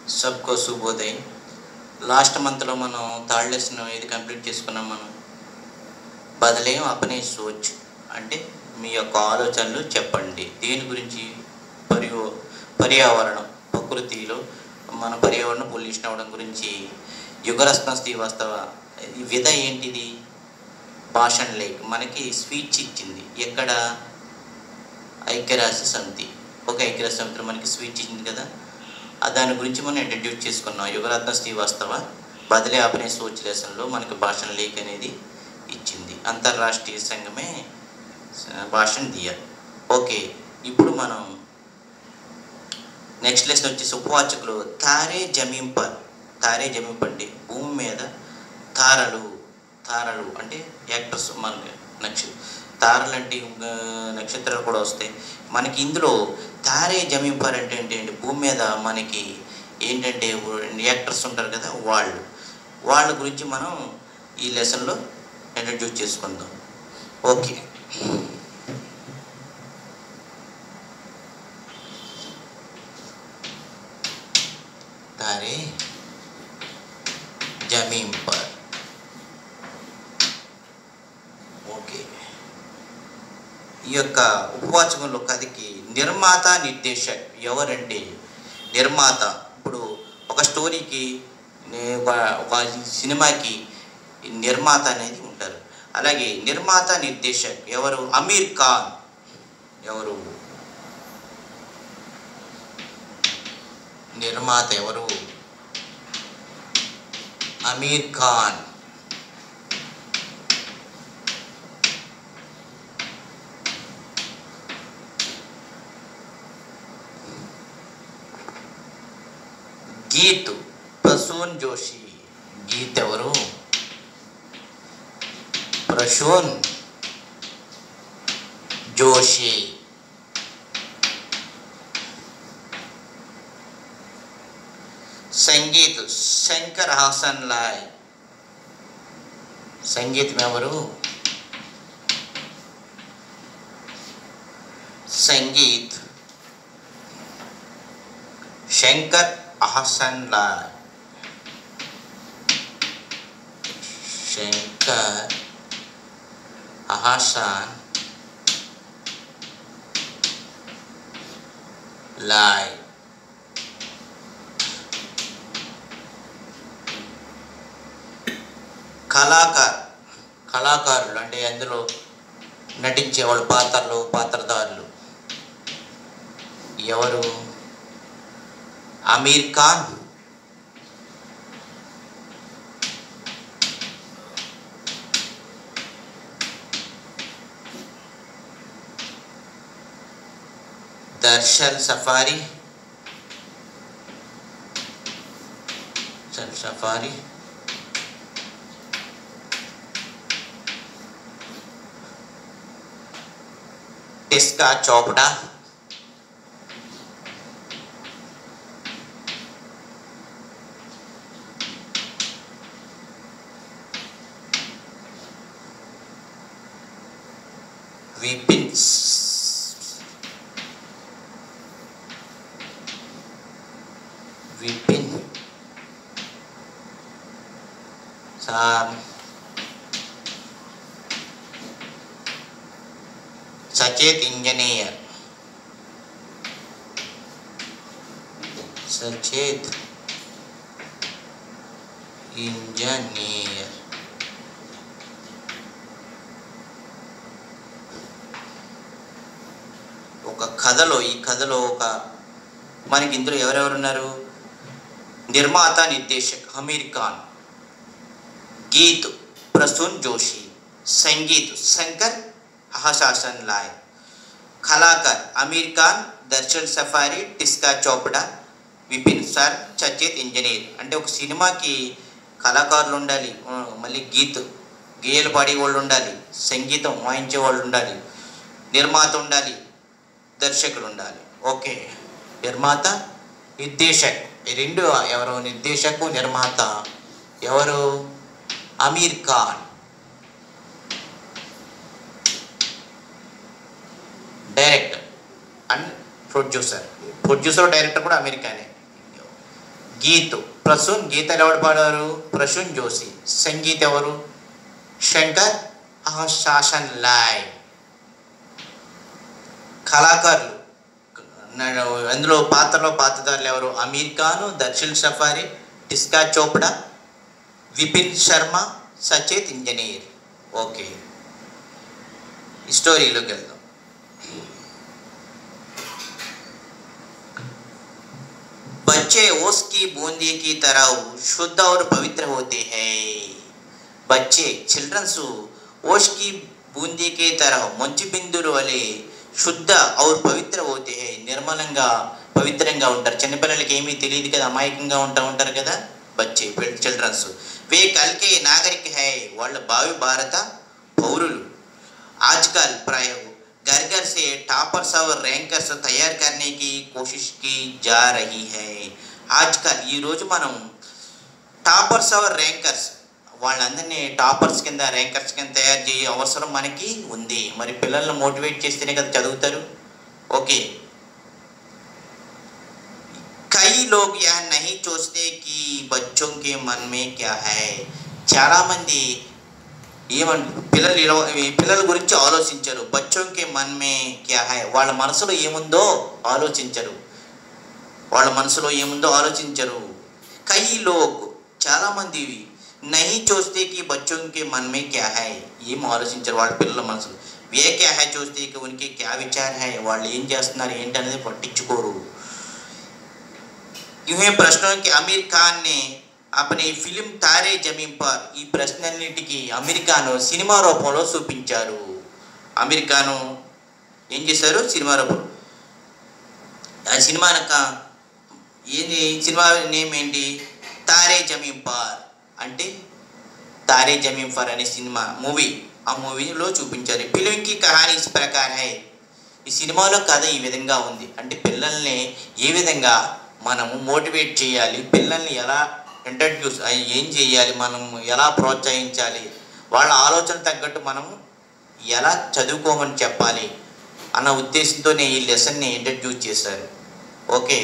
సబ్కో శుభోదయ్ last మంత్లో మనం third lesson ఇది కంప్లీట్ చేసుకున్నాం మనం బదలేం అపనే సోచ్ అంటే మీ యొక్క ఆలోచనలు చెప్పండి దీని గురించి పర్యో పర్యావరణం ప్రకృతిలో మన పర్యావరణం పొల్యూషన్ అవ్వడం గురించి యుగరత్న శ్రీవాస్తవ ఈ విధ ఏంటిది భాషణ లేక్ మనకి స్పీచ్ ఇచ్చింది ఎక్కడ ఐక్యరాజ్య సమితి ఒక ఐక్యరాజ్య సమితిలో మనకి స్పీచ్ ఇచ్చింది కదా ఆ దాని గురించి మనం ఇంట్రడ్యూస్ చేసుకున్నాం యుగరత్న శ్రీవాస్తవ బదిలీ ఆపనే సోచ్ లెసన్లో మనకి భాషణ లేక్ అనేది ఇచ్చింది అంతర్రాష్ట్రీయ సంఘమే భాషణ దియాలి ఓకే ఇప్పుడు మనం నెక్స్ట్ లెసన్ వచ్చేసి ఉపవాచకులు తారే జమీన్ పర్ తారే జమీన్ పండి భూమి మీద తారలు తారలు అంటే యాక్టర్స్ మనకి నక్ష తారలు అంటే ఇంకా నక్షత్రాలు కూడా వస్తాయి మనకి ఇందులో తారే జమీన్ పర్ అంటే ఏంటంటే భూమి మీద మనకి ఏంటంటే యాక్టర్స్ ఉంటారు కదా వాళ్ళు వాళ్ళ గురించి మనం ఈ లెసన్లో ఇంట్రడ్యూస్ చేసుకుందాం ఓకే तारे जमीन पर ఓకే ఈ యొక్క ఉపవాచకంలో కథకి నిర్మాత నిర్దేశక్ ఎవరంటే నిర్మాత ఇప్పుడు ఒక స్టోరీకి నే- ఒక- ఒక సినిమాకి నిర్మాత అనేది ఉంటారు అలాగే నిర్మాత నిర్దేశక్ ఎవరు అమీర్ ఖాన్ ఎవరు నిర్మాత ఎవరు అమీర్ ఖాన్ గీత్ ప్రసూన్ జోషి గీత్ ఎవరు ప్రసూన్ జోషి సంగీత్ శంకర్ హాసన్ లాయ్ సంగీతం ఎవరు సంగీత్ శంకర్ అహసన్ లాయ్ శంకర్ అహసన్ లాయ్ కళాకార్ కళాకారులు అంటే అందులో నటించే వాళ్ళు పాత్రలు పాత్రధారులు ఎవరు అమీర్ ఖాన్ దర్శన్ సఫారీ సఫారీ टिस्का चोपड़ा विपिन विपिन साम सचेत इंजीनियर सचेत ఇంజనీర్ ఒక కథలో ఈ కథలో ఒక మనకి ఇందులో ఎవరెవరు ఉన్నారు నిర్మాత నిర్దేశక్ హమీర్ ఖాన్ గీత్ ప్రసూన్ జోషి సంగీత్ శంకర్ హసాసన్ లాయ్ కళాకార్ అమీర్ ఖాన్ దర్శన్ సఫారీ టిస్కా చోపడా విపిన్ సార్ చచేత్ ఇంజనీర్ అంటే ఒక సినిమాకి కళాకారులు ఉండాలి ఆ, మళ్ళీ గీత్ గేయాలు పాడే వాళ్ళు ఉండాలి సంగీతం వాయించే వాళ్ళు ఉండాలి నిర్మాత ఉండాలి దర్శకుడు ఉండాలి ఓకే నిర్మాత నిర్దేశక్ ఈ రెండు ఎవరు నిర్దేశకు నిర్మాత ఎవరు Aamir Khan director and producer producer director కూడా అమెరికానే గీత్ ప్రసూన్ గీతలు ఎవరు పాడారు ప్రసూన్ జోషి సంగీత్ ఎవరు శంకర్ శాసన్ లాయ్ కళాకారులు న- అందులో పాత్రలో పాత్రధారులు ఎవరు అమీర్ ఖాన్ దర్శన్ సఫారీ టిస్కా చోప్డా విపిన్ శర్మ సచేత్ ఇంజనీర్ ఓకే ఈ స్టోరీలోకి వెళ్దాం बच्चे ओस की बूंदी की तरह शुद्ध और पवित्र होते हैं बच्चे చిల్డ్రన్స్ ఓష్ की बूंदी की तरह మంచు బిందులు వలె శుద్ధ ఔర్ పవిత్ర హోతే హై నిర్మలంగా పవిత్రంగా ఉంటారు చిన్నపిల్లలకి ఏమీ తెలియదు కదా అమాయకంగా ఉంటా ఉంటారు కదా బచ్చే చిల్డ్రన్స్ వే కల్కే నాగరిక హై వాళ్ళ భావి భారత పౌరులు आजकल प्राय घर घर से टॉपर्स और रैंकर्स तैयार करने की कोशिश की जा रही है ఆజ్కల్ ఈరోజు మనం టాపర్స్ అవర్ ర్యాంకర్స్ వాళ్ళందరినీ టాపర్స్ కింద ర్యాంకర్స్ కింద తయారు చేయ అవసరం మనకి ఉంది మరి పిల్లల్ని మోటివేట్ చేస్తేనే కదా చదువుతారు ఓకే कई लोग यह नहीं सोचते कि बच्चों के मन में क्या है చాలా మంది ఏమంట పిల్లలు ఇలా ఈ పిల్లల గురించి ఆలోచించరు బచ్చోంకి మన్మే క్యా హై వాళ్ళ మనసులో ఏముందో ఆలోచించరు వాళ్ళ మనసులో ఏముందో ఆలోచించరు కై లోగ్ చాలామంది నహి చూస్తే కి బచ్చోంకి మన్మే క్యా హై ఏం ఆలోచించరు వాళ్ళ పిల్లల మనసులో వే క్యా హై చూస్తే కి ఉనికి క్యా విచార్ హై వాళ్ళు ఏం చేస్తున్నారు ఏంటి అనేది పట్టించుకోరు యూహే ప్రశ్నకి అమీర్ ఖాన్ నే అపని ఫిలిం తారే జమీన్ పర్ ఈ ప్రశ్నలన్నిటికీ అమెరికాను సినిమా రూపంలో చూపించారు అమెరికాను ఏం చేశారు సినిమా రూపం ఆ సినిమా ఏంది సినిమా నేమ్ ఏంటి తారే జమీన్ పర్ అంటే తారే జమీన్ పర్ అనే సినిమా మూవీ ఆ మూవీలో చూపించారు ఫిలింకి కహానీ ఇస్ ప్రకార్ హై ఈ సినిమాలో కథ ఈ విధంగా ఉంది అంటే పిల్లల్ని ఏ విధంగా మనము మోటివేట్ చేయాలి పిల్లల్ని ఎలా ఇంట్రడ్యూస్ ఏం చేయాలి మనం ఎలా ప్రోత్సహించాలి వాళ్ళ ఆలోచన తగ్గట్టు మనము ఎలా చదువుకోమని చెప్పాలి అన్న ఉద్దేశంతోనే ఈ లెసన్ని ఇంట్రడ్యూస్ చేశారు ఓకే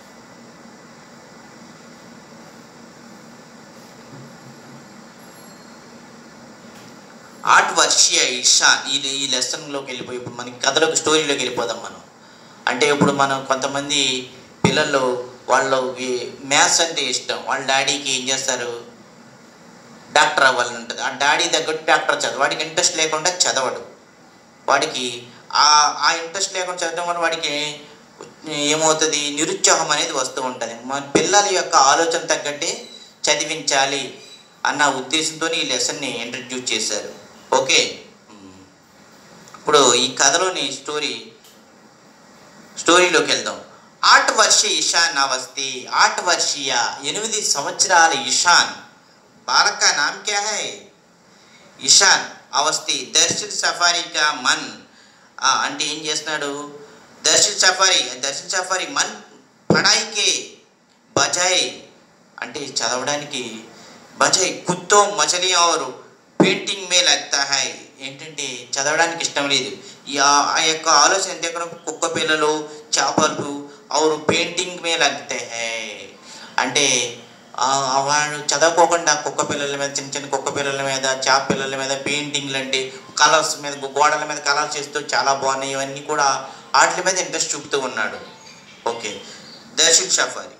ఆర్ట్ వర్షియ ఇషాన్ ఈ ఈ లెసన్లోకి వెళ్ళిపోయి ఇప్పుడు మనకి కథలోకి స్టోరీలోకి వెళ్ళిపోదాం మనం అంటే ఇప్పుడు మనం కొంతమంది పిల్లలు వాళ్ళకి మ్యాథ్స్ అంటే ఇష్టం వాళ్ళ డాడీకి ఏం చేస్తారు డాక్టర్ అవ్వాలని ఉంటుంది ఆ డాడీ తగ్గట్టు డాక్టర్ చదవ వాడికి ఇంట్రెస్ట్ లేకుండా చదవడు వాడికి ఆ ఆ ఇంట్రెస్ట్ లేకుండా చదవడం వల్ల వాడికి ఏమవుతుంది నిరుత్సాహం అనేది వస్తూ ఉంటుంది మన పిల్లల యొక్క ఆలోచన తగ్గట్టే చదివించాలి అన్న ఉద్దేశంతో ఈ లెసన్ని ఇంట్రడ్యూస్ చేశారు ఓకే మ్మ్. ఇప్పుడు ఈ కథలోని స్టోరీ స్టోరీలోకి వెళ్దాం ఆట్ వర్ష ఇషాన్ అవస్థి ఆట్ వర్షీయ ఎనిమిది సంవత్సరాల ఇషాన్ బాలక నామ్ క్యా హై ఇషాన్ అవస్థి దర్శన్ సఫారీ కా మన్ ఆ, అంటే ఏం చేస్తున్నాడు దర్శన్ సఫారీ దర్శన్ సఫారీ మన్ పడాయికే బజాయ్ అంటే చదవడానికి బజాయ్ కుత్తో మచలి ఆరు పెయింటింగ్ మే లగ్తా హై ఏంటంటే చదవడానికి ఇష్టం లేదు ఈ ఆ- ఆ యొక్క ఆలోచన ఎంత ఎక్కడ కుక్క పిల్లలు చేపలు ఆరు పెయింటింగ్ మే లగ్తే హై అంటే ఆ, ఆ వాడు చదవకోకుండా కుక్క పిల్లల మీద చిన్న చిన్న కుక్క పిల్లల మీద చేప పిల్లల మీద పెయింటింగ్లు అంటే కలర్స్ మీద గోడల మీద కలర్స్ చేస్తూ చాలా బాగున్నాయి ఇవన్నీ కూడా వాటి మీద ఇంట్రెస్ట్ చూపుతూ ఉన్నాడు ఓకే దర్శన్ సఫారీ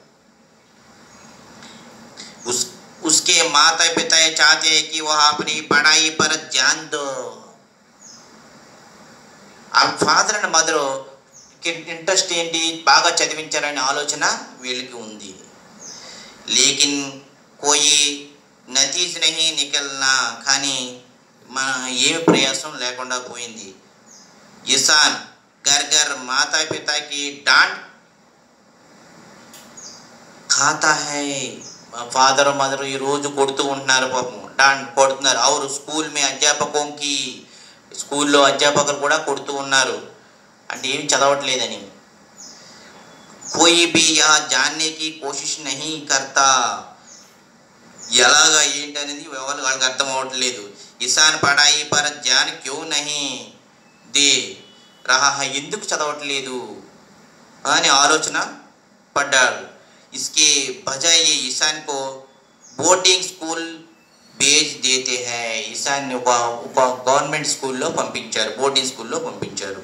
उस उसके माता पिता चाहते हैं कि वह अपनी पढ़ाई पर ध्यान दो ఆ ఫాదర్ అండ్ మదర్ ఇంట్రెస్ట్ ఏంటి బాగా చదివించాలనే ఆలోచన వీళ్ళకి ఉంది లేకిన్ కోయి నతీజ్ నహి నికల్నా కానీ మన ఏమి ప్రయాసం లేకుండా పోయింది ఇసాన్ గర్ గర్ మాతా పితాకి డాంట్ ఖాతా హై ఫాదర్ మదర్ ఈ రోజు కొడుతూ ఉంటున్నారు పాపం డాన్ కొడుతున్నారు అవురు స్కూల్ మే అధ్యాపకంకి స్కూల్లో అధ్యాపకులు కూడా కొడుతూ ఉన్నారు అంటే ఏమి చదవట్లేదని కోయి బి యహ జాన్నే కి కోషిష్ నహి కర్తా ఎలాగా ఏంటి అనేది ఎవరు వాళ్ళకి అర్థం అవ్వట్లేదు ఇసాన్ పడాయి పర జాన్ క్యూ నహి దే రహా ఎందుకు చదవట్లేదు అని ఆలోచన పడ్డాడు इसके बजाय ये ईशान को बोर्डिंग स्कूल भेज देते हैं ईशाన్ ఒక ఒక గవర్నమెంట్ స్కూల్లో పంపించారు బోర్డింగ్ స్కూల్లో పంపించారు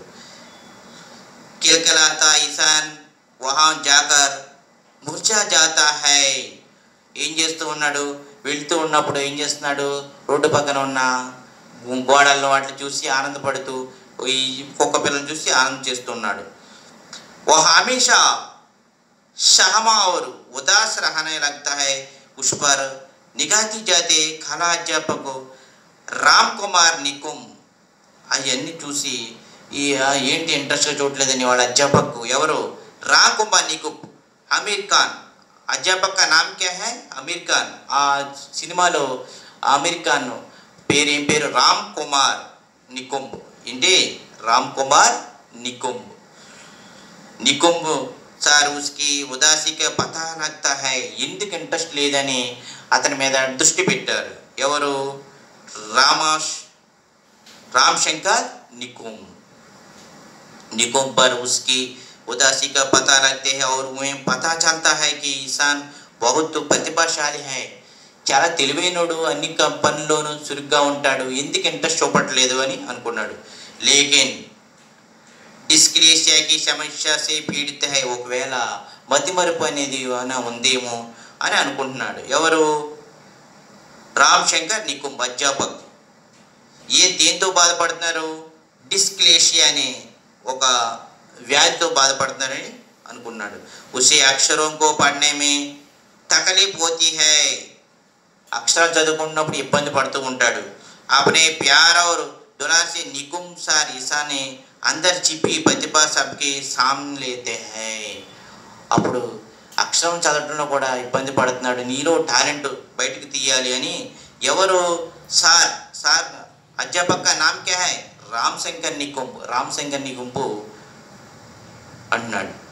किलकिलाता ईशान वहाँ जाकर ముర్చా జాతా హై ఏం చేస్తూ ఉన్నాడు వెళ్తూ ఉన్నప్పుడు ఏం చేస్తున్నాడు రోడ్డు పక్కన ఉన్న గోడలను వాటిని చూసి ఆనందపడుతూ ఈ కుక్క పిల్లని చూసి ఆనందం చేస్తున్నాడు वो हमेशा शहमा और उदास रहने लगता है उस पर निगाह की जाते कला अध्यापक రామ్ కుమార్ నికుమ్ అవన్నీ చూసి ఈ ఆ, ఏంటి ఇంట్రెస్ట్గా చూడలేదని వాళ్ళ అధ్యాపక్ ఎవరు రామ్ కుమార్ నికుమ్ అమీర్ ఖాన్ అధ్యాపక్ కా నామ్ క్యా హై అమీర్ ఖాన్ ఆ సినిమాలో అమీర్ ఖాన్ పేరు ఏం పేరు రామ్ కుమార్ నికుంబ్ ఏంటి రామ్ కుమార్ నికుంబ్ నికుంబ్ సార్ ఉస్కి ఉదాసీకి పతా నగ్తా హై ఎందుకు ఇంట్రెస్ట్ లేదని అతని మీద దృష్టి పెట్టారు ఎవరు రామాష్ राम शंकर निकुम निकुम पर उसकी उदासी का पता लगते हैं और उन्हें पता चलता है कि इंसान बहुत प्रतिभाशाली है చాలా తెలివైనడు అన్ని క- పనుల్లోనూ చురుగ్గా ఉంటాడు ఎందుకు ఇంట్రెస్ట్ చూపట్లేదు అని అనుకున్నాడు లేకిన్ డిస్క్రేషియాకి సమస్య సే పీడిత హై ఒకవేళ మతిమరుపు అనేది ఏమైనా ఉందేమో అని అనుకుంటున్నాడు ఎవరు రామ్ శంకర్ నికుమ్ అధ్యాపక్ ఏ దేంతో బాధపడుతున్నారు డిస్క్లేషియా అనే ఒక వ్యాధితో బాధపడుతున్నారని అనుకున్నాడు ఉసే అక్షరం కో పడనే మే తకలీఫ్ హోతీ హై అక్షరాలు చదువుకున్నప్పుడు ఇబ్బంది పడుతూ ఉంటాడు अपने प्यार और दुलार से निकुम सार ईसा ने अंदर छिपी प्रतिभा सबके सामने लेते हैं అప్పుడు అక్షరం చదవడంలో కూడా ఇబ్బంది పడుతున్నాడు నీలో టాలెంట్ బయటకు తీయాలి అని ఎవరు సార్ సార్ అధ్యాపక నామ్ క్యా హై రామ్ శంకర్ నికుంబ్ రామ్ శంకర్ నికుంబు అంటున్నాడు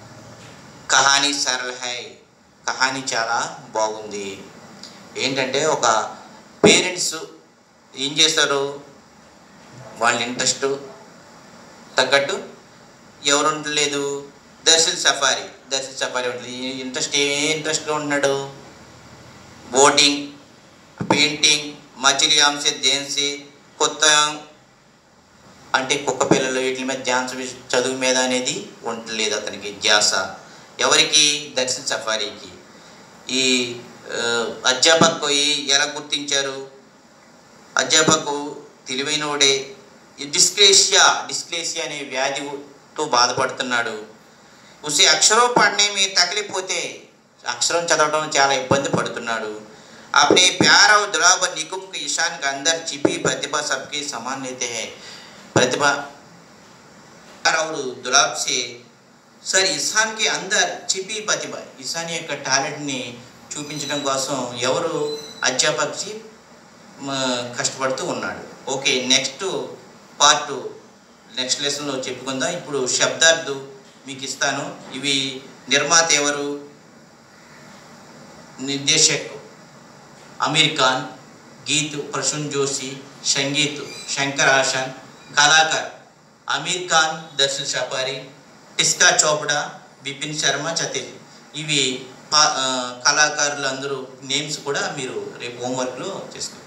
కహానీ సరళ హై కహానీ చాలా బాగుంది ఏంటంటే ఒక పేరెంట్స్ ఏం చేస్తారు వాళ్ళ ఇంట్రెస్ట్ తగ్గట్టు ఎవరు ఉండలేదు దర్శన్ సఫారీ దర్శన్ సఫారీ ఉంటుంది ఇంట్రెస్ట్ ఏ ఇంట్రెస్ట్లో ఉంటున్నాడు బోటింగ్ పెయింటింగ్ మచిలీ అంశ దేన్సి కొత్త అంటే కుక్క పిల్లలు వీటి మీద ధ్యాస విష- చదువు మీద అనేది ఉండలేదు అతనికి ధ్యాస ఎవరికి దర్శన్ సఫారీకి ఈ ఆ, అధ్యాపకు ఈ- ఎలా గుర్తించారు అధ్యాపకు తెలివైనవాడే ఈ డిస్క్లేషియా డిస్క్లేషియా అనే వ్యాధితో బాధపడుతున్నాడు ఉసి అక్షరం పడనే మీ తగిలిపోతే అక్షరం చదవడం చాలా ఇబ్బంది పడుతున్నాడు अपने प्यार और दुलाब निकुम के ईशान के अंदर छिपी प्रतिभा सबके समान लेते हैं प्रतिभा प्यार और दुलाब से సార్ ఇసాన్కి అందర్ చిపి ప్రతిభ ఇసాన్ యొక్క టాలెంట్ని చూపించడం కోసం ఎవరు అధ్యాపక్సి కష్టపడుతూ ఉన్నాడు ఓకే నెక్స్ట్ పార్ట్ నెక్స్ట్ లెసన్లో చెప్పుకుందాం ఇప్పుడు శబ్దార్థు మీకు ఇస్తాను ఇవి నిర్మాత ఎవరు నిర్దేశక్ అమీర్ ఖాన్ గీత్ ప్రసూన్ జోషి సంగీత్ శంకర్ ఆశాన్ కళాకార్ అమీర్ ఖాన్ దర్శన్ సఫారీ టిస్కా చోప్డా బిపిన్ శర్మ చతేజ్ ఇవి పా- ఆ, కళాకారులు అందరూ నేమ్స్ కూడా మీరు రేపు హోంవర్క్లో చేసుకోండి